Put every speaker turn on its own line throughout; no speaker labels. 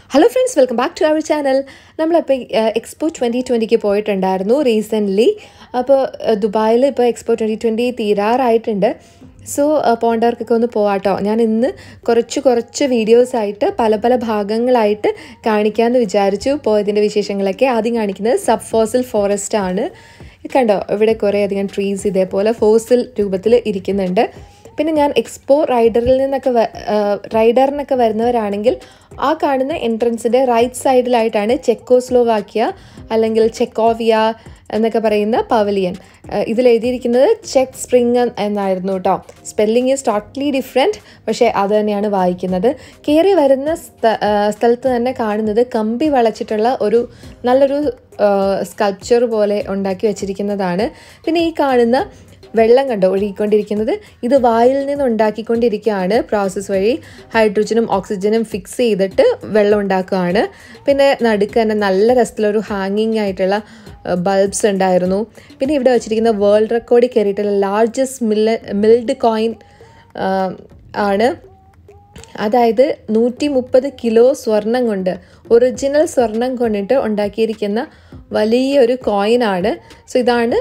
hello friends welcome back to our channel നമ്മളിപ്പോൾ expo twenty ട്വൻറ്റിക്ക് പോയിട്ടുണ്ടായിരുന്നു റീസെൻ്റ്ലി അപ്പോൾ ദുബായിൽ ഇപ്പോൾ എക്സ്പോ ട്വൻറ്റി ട്വൻറ്റി തീരാറായിട്ടുണ്ട് സോ പോണ്ടവർക്കൊക്കെ ഒന്ന് പോവാട്ടോ ഞാൻ ഇന്ന് കുറച്ച് കുറച്ച് വീഡിയോസായിട്ട് പല പല ഭാഗങ്ങളായിട്ട് കാണിക്കാമെന്ന് വിചാരിച്ചു പോയതിൻ്റെ വിശേഷങ്ങളൊക്കെ ആദ്യം കാണിക്കുന്നത് സബ് ഫോസിൽ ഫോറസ്റ്റ് ആണ് കണ്ടോ ഇവിടെ കുറേ അധികം ട്രീസ് ഇതേപോലെ ഫോസിൽ രൂപത്തിൽ ഇരിക്കുന്നുണ്ട് പിന്നെ ഞാൻ എക്സ്പോ റൈഡറിൽ നിന്നൊക്കെ റൈഡറിനൊക്കെ വരുന്നവരാണെങ്കിൽ ആ കാണുന്ന എൻട്രൻസിൻ്റെ റൈറ്റ് സൈഡിലായിട്ടാണ് ചെക്കോസ്ലോവാക്കിയ അല്ലെങ്കിൽ ചെക്കോവിയ എന്നൊക്കെ പറയുന്ന പവലിയൻ ഇതിൽ എഴുതിയിരിക്കുന്നത് ചെക്ക് സ്പ്രിങ് എന്നായിരുന്നു കേട്ടോ സ്പെല്ലിങ് ഈസ് ടോട്ടലി ഡിഫറെൻറ്റ് പക്ഷേ അത് തന്നെയാണ് വായിക്കുന്നത് കയറി വരുന്ന സ്ഥലത്ത് തന്നെ കാണുന്നത് കമ്പി വളച്ചിട്ടുള്ള ഒരു നല്ലൊരു സ്കൾപ്ചർ പോലെ ഉണ്ടാക്കി വെച്ചിരിക്കുന്നതാണ് പിന്നെ ഈ കാണുന്ന വെള്ളം കണ്ടോ ഒഴുകിക്കൊണ്ടിരിക്കുന്നത് ഇത് വായിൽ നിന്ന് ഉണ്ടാക്കിക്കൊണ്ടിരിക്കുകയാണ് പ്രോസസ്സ് വഴി ഹൈഡ്രജനും ഓക്സിജനും ഫിക്സ് ചെയ്തിട്ട് വെള്ളം ഉണ്ടാക്കുകയാണ് പിന്നെ നടുക്ക് തന്നെ നല്ല രസത്തിലൊരു ഹാങ്ങിങ് ആയിട്ടുള്ള ബൾബ്സ് ഉണ്ടായിരുന്നു പിന്നെ ഇവിടെ വെച്ചിരിക്കുന്ന വേൾഡ് റെക്കോർഡിൽ കയറിയിട്ടുള്ള ലാർജസ്റ്റ് മില്ല മിൽഡ് കോയിൻ ആണ് അതായത് നൂറ്റി മുപ്പത് കിലോ സ്വർണം കൊണ്ട് ഒറിജിനൽ സ്വർണം കൊണ്ടിട്ട് ഉണ്ടാക്കിയിരിക്കുന്ന വലിയൊരു കോയിനാണ് സോ ഇതാണ്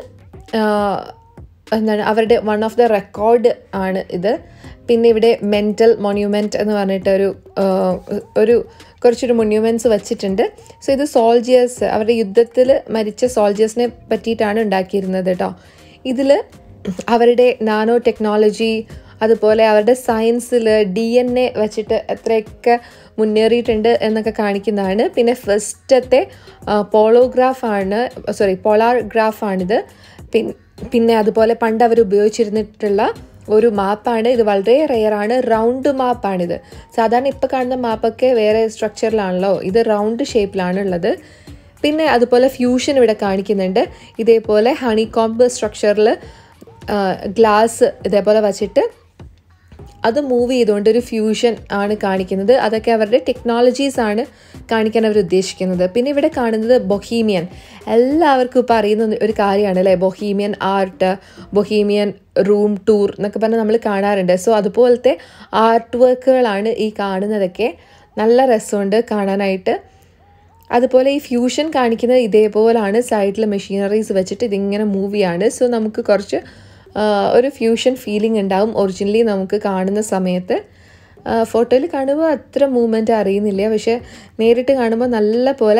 എന്താണ് അവരുടെ വൺ ഓഫ് ദ റെക്കോർഡ് ആണ് ഇത് പിന്നെ ഇവിടെ മെൻറ്റൽ മൊണ്യൂമെൻറ്റ് എന്ന് പറഞ്ഞിട്ട് ഒരു ഒരു കുറച്ചൊരു മൊണ്യൂമെൻറ്റ്സ് വെച്ചിട്ടുണ്ട് സോ ഇത് സോൾജിയേഴ്സ് അവരുടെ യുദ്ധത്തിൽ മരിച്ച സോൾജിയേഴ്സിനെ പറ്റിയിട്ടാണ് ഉണ്ടാക്കിയിരുന്നത് കേട്ടോ ഇതിൽ അവരുടെ നാനോ ടെക്നോളജി അതുപോലെ അവരുടെ സയൻസിൽ ഡി എൻ എ വെച്ചിട്ട് എത്രയൊക്കെ മുന്നേറിയിട്ടുണ്ട് എന്നൊക്കെ കാണിക്കുന്നതാണ് പിന്നെ ഫസ്റ്റത്തെ പോളോഗ്രാഫാണ് സോറി പോളാർഗ്രാഫാണിത് പിൻ പിന്നെ അതുപോലെ പണ്ട് അവർ ഉപയോഗിച്ചിരുന്നിട്ടുള്ള ഒരു മാപ്പാണ് ഇത് വളരെ റെയറാണ് റൗണ്ട് മാപ്പാണിത് സാധാരണ ഇപ്പോൾ കാണുന്ന മാപ്പൊക്കെ വേറെ സ്ട്രക്ചറിലാണല്ലോ ഇത് റൗണ്ട് ഷേപ്പിലാണ് ഉള്ളത് പിന്നെ അതുപോലെ ഫ്യൂഷൻ ഇവിടെ കാണിക്കുന്നുണ്ട് ഇതേപോലെ ഹണി കോംബ് സ്ട്രക്ചറിൽ ഗ്ലാസ് ഇതേപോലെ വച്ചിട്ട് അത് മൂവ് ചെയ്തുകൊണ്ട് ഒരു ഫ്യൂഷൻ ആണ് കാണിക്കുന്നത് അതൊക്കെ അവരുടെ ടെക്നോളജീസ് ആണ് കാണിക്കാൻ അവർ ഉദ്ദേശിക്കുന്നത് പിന്നെ ഇവിടെ കാണുന്നത് ബൊഹീമിയൻ എല്ലാവർക്കും ഇപ്പോൾ അറിയുന്ന ഒരു കാര്യമാണ് അല്ലേ bohemian art bohemian room tour എന്നൊക്കെ പറഞ്ഞാൽ നമ്മൾ കാണാറുണ്ട് സോ അതുപോലത്തെ ആർട്ട് വർക്കുകളാണ് ഈ കാണുന്നതൊക്കെ നല്ല രസമുണ്ട് കാണാനായിട്ട് അതുപോലെ ഈ ഫ്യൂഷൻ കാണിക്കുന്നത് ഇതേപോലാണ് സൈഡിൽ മെഷീനറീസ് വെച്ചിട്ട് ഇതിങ്ങനെ മൂവിയാണ് സോ നമുക്ക് കുറച്ച് ഒരു ഫ്യൂഷൻ ഫീലിംഗ് ഉണ്ടാവും ഒറിജിനലി നമുക്ക് കാണുന്ന സമയത്ത് ഫോട്ടോയിൽ കാണുമ്പോൾ അത്ര മൂവ്മെൻറ്റ് അറിയുന്നില്ല പക്ഷേ നേരിട്ട് കാണുമ്പോൾ നല്ല പോലെ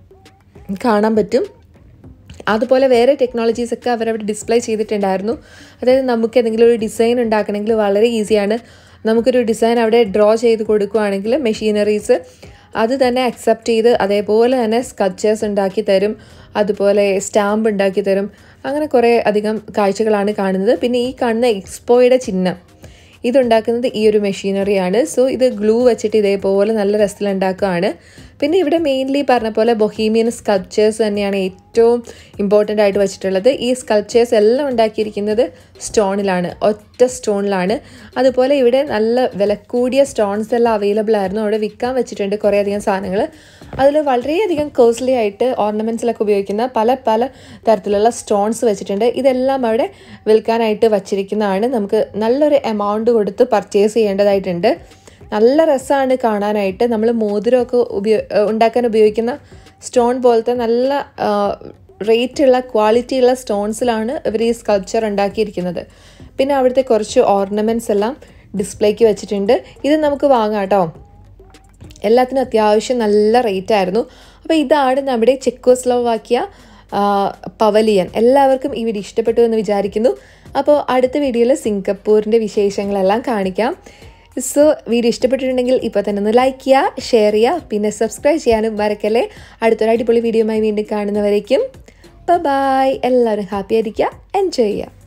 കാണാൻ പറ്റും അതുപോലെ വേറെ ടെക്നോളജീസ് ഒക്കെ അവരവിടെ ഡിസ്പ്ലേ ചെയ്തിട്ടുണ്ടായിരുന്നു അതായത് നമുക്ക് എന്തെങ്കിലും ഒരു ഡിസൈൻ ഉണ്ടാക്കണമെങ്കിൽ വളരെ ഈസിയാണ് നമുക്കൊരു ഡിസൈൻ അവിടെ ഡ്രോ ചെയ്ത് കൊടുക്കുകയാണെങ്കിൽ മെഷീനറീസ് അത് തന്നെ അക്സെപ്റ്റ് ചെയ്ത് അതേപോലെ തന്നെ സ്കൾപ്ചേഴ്സ് ഉണ്ടാക്കി തരും അതുപോലെ സ്റ്റാമ്പ് ഉണ്ടാക്കി തരും അങ്ങനെ കുറേ അധികം കാഴ്ചകളാണ് കാണുന്നത് പിന്നെ ഈ കാണുന്ന എക്സ്പോയുടെ ചിഹ്നം ഇതുണ്ടാക്കുന്നത് ഈ ഒരു മെഷീനറിയാണ് സോ ഇത് ഗ്ലൂ വെച്ചിട്ട് ഇതേപോലെ നല്ല രസത്തിൽ ഉണ്ടാക്കുകയാണ് പിന്നെ ഇവിടെ മെയിൻലി പറഞ്ഞ പോലെ ബൊഹീമിയൻ സ്കൾപ്ചേഴ്സ് തന്നെയാണ് ഏറ്റവും ഇമ്പോർട്ടൻ്റ് ആയിട്ട് വെച്ചിട്ടുള്ളത് ഈ സ്കൾപ്ചേഴ്സ് എല്ലാം ഉണ്ടാക്കിയിരിക്കുന്നത് സ്റ്റോണിലാണ് ഒറ്റ സ്റ്റോണിലാണ് അതുപോലെ ഇവിടെ നല്ല വിലക്കൂടിയ സ്റ്റോൺസ് എല്ലാം അവൈലബിൾ ആയിരുന്നു അവിടെ വിൽക്കാൻ വെച്ചിട്ടുണ്ട് കുറേ അധികം സാധനങ്ങൾ അതിൽ വളരെയധികം കോസ്റ്റ്ലി ആയിട്ട് ഓർണമെൻറ്റ്സിലൊക്കെ ഉപയോഗിക്കുന്ന പല പല തരത്തിലുള്ള സ്റ്റോൺസ് വെച്ചിട്ടുണ്ട് ഇതെല്ലാം അവിടെ വിൽക്കാനായിട്ട് വച്ചിരിക്കുന്നതാണ് നമുക്ക് നല്ലൊരു എമൗണ്ട് കൊടുത്ത് പർച്ചേസ് ചെയ്യേണ്ടതായിട്ടുണ്ട് നല്ല രസമാണ് കാണാനായിട്ട് നമ്മൾ മോതിരമൊക്കെ ഉപയോ ഉണ്ടാക്കാൻ ഉപയോഗിക്കുന്ന സ്റ്റോൺ പോലത്തെ നല്ല റേറ്റുള്ള ക്വാളിറ്റിയുള്ള സ്റ്റോൺസിലാണ് ഇവർ ഈ സ്കൾപ്ചർ ഉണ്ടാക്കിയിരിക്കുന്നത് പിന്നെ അവിടുത്തെ കുറച്ച് ഓർണമെൻറ്റ്സ് എല്ലാം ഡിസ്പ്ലേക്ക് വെച്ചിട്ടുണ്ട് ഇത് നമുക്ക് വാങ്ങാം കേട്ടോ എല്ലാത്തിനും അത്യാവശ്യം നല്ല റേറ്റ് ആയിരുന്നു അപ്പോൾ ഇതാണ് നമ്മുടെ ചെക്കോസ്ലോവാക്കിയ പവലിയൻ എല്ലാവർക്കും ഈ വീഡിയോ ഇഷ്ടപ്പെട്ടു എന്ന് വിചാരിക്കുന്നു അപ്പോൾ അടുത്ത വീഡിയോയിൽ സിംഗപ്പൂരിൻ്റെ വിശേഷങ്ങളെല്ലാം കാണിക്കാം സോ വീഡിയോ ഇഷ്ടപ്പെട്ടിട്ടുണ്ടെങ്കിൽ ഇപ്പോൾ തന്നെ ഒന്ന് ലൈക്ക് ചെയ്യുക ഷെയർ ചെയ്യുക പിന്നെ സബ്സ്ക്രൈബ് ചെയ്യാനും മറക്കല്ലേ അടുത്തൊരു അടിപൊളി വീഡിയോയുമായി വീണ്ടും കാണുന്നവരേക്കും ബൈ എല്ലാവരും ഹാപ്പി ആയിരിക്കുക എൻജോയ് ചെയ്യുക